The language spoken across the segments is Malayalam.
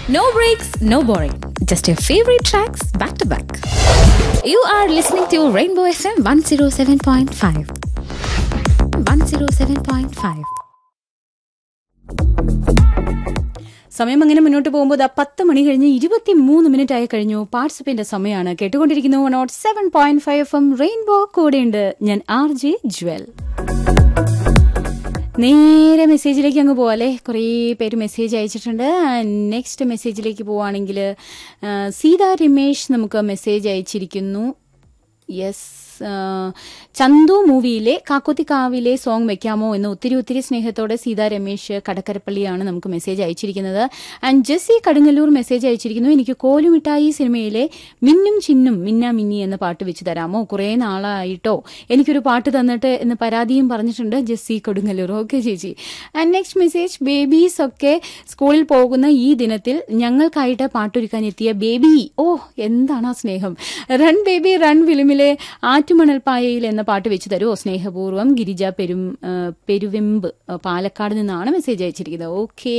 No breaks, no boring. Just your favorite tracks back to back. You are listening to Rainbow FM 107.5. 107.5. സമയം അങ്ങനെ മുന്നോട്ട് പോകുമ്പോൾ ദാ പത്ത് മണി കഴിഞ്ഞ് ഇരുപത്തി മൂന്ന് മിനിറ്റ് ആയി കഴിഞ്ഞു പാർട്ടിസിപ്പേന്റെ സമയമാണ് കേട്ടുകൊണ്ടിരിക്കുന്നു നോട്ട് seven point five F M rainbow കൂടെയുണ്ട് ഞാൻ ആർ ജെ ജ്വൽ നേരെ മെസ്സേജിലേക്ക് അങ്ങ് പോവാല്ലേ കുറേ പേര് മെസ്സേജ് അയച്ചിട്ടുണ്ട് നെക്സ്റ്റ് മെസ്സേജിലേക്ക് പോവുകയാണെങ്കിൽ സീതാ രമേശ് നമുക്ക് മെസ്സേജ് അയച്ചിരിക്കുന്നു യെസ് ചന്തു മൂവിയിലെ കാക്കോത്തിക്കാവിലെ സോങ് വെക്കാമോ എന്ന് ഒത്തിരി ഒത്തിരി സ്നേഹത്തോടെ സീതാ രമേശ് കടക്കരപ്പള്ളിയാണ് നമുക്ക് മെസ്സേജ് അയച്ചിരിക്കുന്നത് ആൻഡ് ജെസ്സി കടുങ്ങല്ലൂർ മെസ്സേജ് അയച്ചിരിക്കുന്നു എനിക്ക് കോലുമിഠായി സിനിമയിലെ മിന്നും ചിന്നും മിന്ന മിന്നി എന്ന പാട്ട് വെച്ച് തരാമോ കുറേ നാളായിട്ടോ എനിക്കൊരു പാട്ട് തന്നിട്ട് എന്ന് പരാതിയും പറഞ്ഞിട്ടുണ്ട് ജെസ്സി കൊടുങ്ങല്ലൂർ ഓക്കെ ചേച്ചി ആൻഡ് നെക്സ്റ്റ് മെസ്സേജ് ബേബീസ് ഒക്കെ സ്കൂളിൽ പോകുന്ന ഈ ദിനത്തിൽ ഞങ്ങൾക്കായിട്ട് പാട്ടൊരുക്കാൻ എത്തിയ ബേബി ഓ എന്താണ് ആ സ്നേഹം റൺ ബേബി റൺ ഫിലിമിലെ ആറ്റുമണൽപ്പായയിൽ എന്ന പാട്ട് വെച്ച് തരുമോ സ്നേഹപൂർവ്വം ഗിരിജ പെരും ആ, പെരുവെമ്പ് ആ, പാലക്കാട് നിന്നാണ് മെസ്സേജ് അയച്ചിരിക്കുന്നത് ഓക്കെ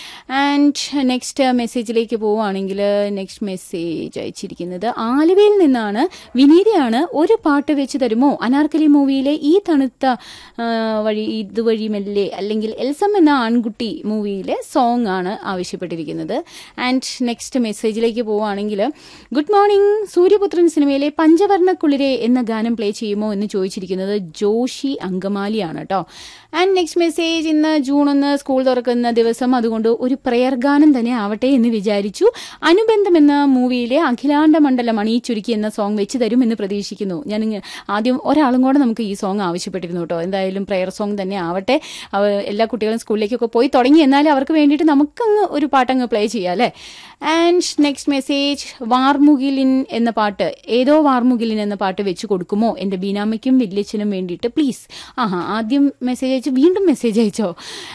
ആൻഡ് നെക്സ്റ്റ് മെസ്സേജിലേക്ക് പോവുകയാണെങ്കിൽ നെക്സ്റ്റ് മെസ്സേജ് അയച്ചിരിക്കുന്നത് ആലുവയിൽ നിന്നാണ് വിനീതയാണ് ഒരു പാട്ട് വെച്ച് തരുമോ അനാർക്കലി മൂവിയിലെ ഈ തണുത്ത ആ, വഴി ഇതുവഴി മെല്ലെ അല്ലെങ്കിൽ എൽസം എന്ന ആൺകുട്ടി മൂവിയിലെ സോങ് ആണ് ആവശ്യപ്പെട്ടിരിക്കുന്നത് ആൻഡ് നെക്സ്റ്റ് മെസ്സേജിലേക്ക് പോവുകയാണെങ്കിൽ ഗുഡ് മോർണിംഗ് സൂര്യപുത്രൻ സിനിമയിലെ പഞ്ചവർണ്ണക്കുളിരെ എന്ന ഗാനം പ്ലേ ചെയ്യുമോ എന്ന് ചോദിച്ചിരിക്കുന്നത് ജോഷി അങ്കമാലിയാണ് കേട്ടോ ആൻഡ് നെക്സ്റ്റ് മെസ്സേജ് ഇന്ന് ജൂൺ ഒന്ന് സ്കൂൾ തുറക്കുന്ന ദിവസം അതുകൊണ്ട് ഒരു പ്രയർ ഗാനം തന്നെ ആവട്ടെ എന്ന് വിചാരിച്ചു അനുബന്ധം എന്ന മൂവിയിലെ അഖിലാണ്ട മണ്ഡലം അണിയിച്ചൊരുക്കി എന്ന സോങ് വെച്ച് തരും എന്ന് പ്രതീക്ഷിക്കുന്നു ഞാൻ ഇങ്ങ് ആദ്യം ഒരാളും കൂടെ നമുക്ക് ഈ സോങ് ആവശ്യപ്പെട്ടിരുന്നു കേട്ടോ എന്തായാലും പ്രയർ സോങ് തന്നെ ആവട്ടെ അവ- എല്ലാ കുട്ടികളും സ്കൂളിലേക്കൊക്കെ പോയി തുടങ്ങി എന്നാലും അവർക്ക് വേണ്ടിയിട്ട് നമുക്കങ്ങ് ഒരു പാട്ടങ്ങ് പ്ലേ ചെയ്യാം അല്ലേ ആൻഡ് നെക്സ്റ്റ് മെസ്സേജ് വാർമുകിലിൻ എന്ന പാട്ട് ഏതോ വാർമുകിലിൻ എന്ന പാട്ട് വെച്ച് കൊടുക്കുമോ എൻ്റെ ബീനാമ്മയ്ക്കും വല്യച്ഛനും വേണ്ടിയിട്ട് പ്ലീസ് ആഹാ ആദ്യം മെസ്സേജ് അയച്ചു വീണ്ടും മെസ്സേജ് അയച്ചോ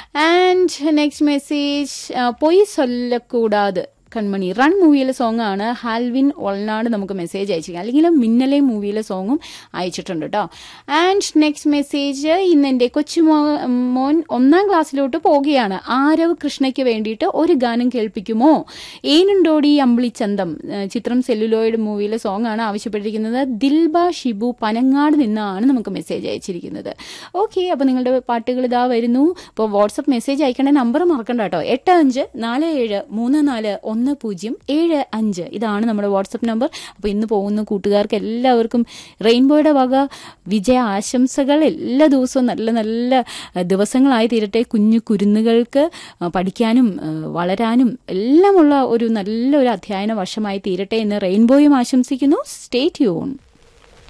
ആൻഡ് നെക്സ്റ്റ് മെസ്സേജ് പൊയ് ചൊല്ലക്കൂടാതെ കൺമണി റൺ മൂവിയിലെ സോങ് ആണ് ഹാൽവിൻ ഒൾനാട് നമുക്ക് മെസ്സേജ് അയച്ചിരിക്കുക അല്ലെങ്കിൽ മിന്നലെ മൂവിയിലെ സോങ്ങും അയച്ചിട്ടുണ്ട് കേട്ടോ ആൻഡ് നെക്സ്റ്റ് മെസ്സേജ് ഇന്ന് എൻ്റെ കൊച്ചുമോ മോൻ ഒന്നാം ക്ലാസ്സിലോട്ട് പോവുകയാണ് ആരവ് കൃഷ്ണയ്ക്ക് വേണ്ടിയിട്ട് ഒരു ഗാനം കേൾപ്പിക്കുമോ ഏനുണ്ടോടി അമ്പിളിച്ചന്തം ഏഹ് ചിത്രം സെല്ലുലോയിഡ് മൂവിയിലെ സോങ് ആണ് ആവശ്യപ്പെട്ടിരിക്കുന്നത് ദിൽബ ഷിബു പനങ്ങാട് നിന്നാണ് നമുക്ക് മെസ്സേജ് അയച്ചിരിക്കുന്നത് ഓക്കെ അപ്പോൾ നിങ്ങളുടെ പാട്ടുകൾ ഇതാ വരുന്നു ഇപ്പോൾ വാട്സപ്പ് മെസ്സേജ് അയക്കേണ്ട നമ്പർ മറക്കണ്ട കേട്ടോ എട്ട് അഞ്ച് നാല് ഏഴ് മൂന്ന് നാല് ഒന്ന് പൂജ്യം ഏഴ് അഞ്ച് ഇതാണ് നമ്മുടെ വാട്സപ്പ് നമ്പർ അപ്പോൾ ഇന്ന് പോകുന്ന കൂട്ടുകാർക്ക് എല്ലാവർക്കും റെയിൻബോയുടെ വക വിജയ ആശംസകൾ എല്ലാ ദിവസവും നല്ല നല്ല അഹ്, ദിവസങ്ങളായി തീരട്ടെ കുഞ്ഞു കുരുന്നുകൾക്ക് അഹ്, പഠിക്കാനും അഹ്, വളരാനും എല്ലാമുള്ള ഒരു നല്ലൊരു അധ്യയന വർഷമായി തീരട്ടെ എന്ന് റെയിൻബോയും ആശംസിക്കുന്നു സ്റ്റേ ട്യൂൺ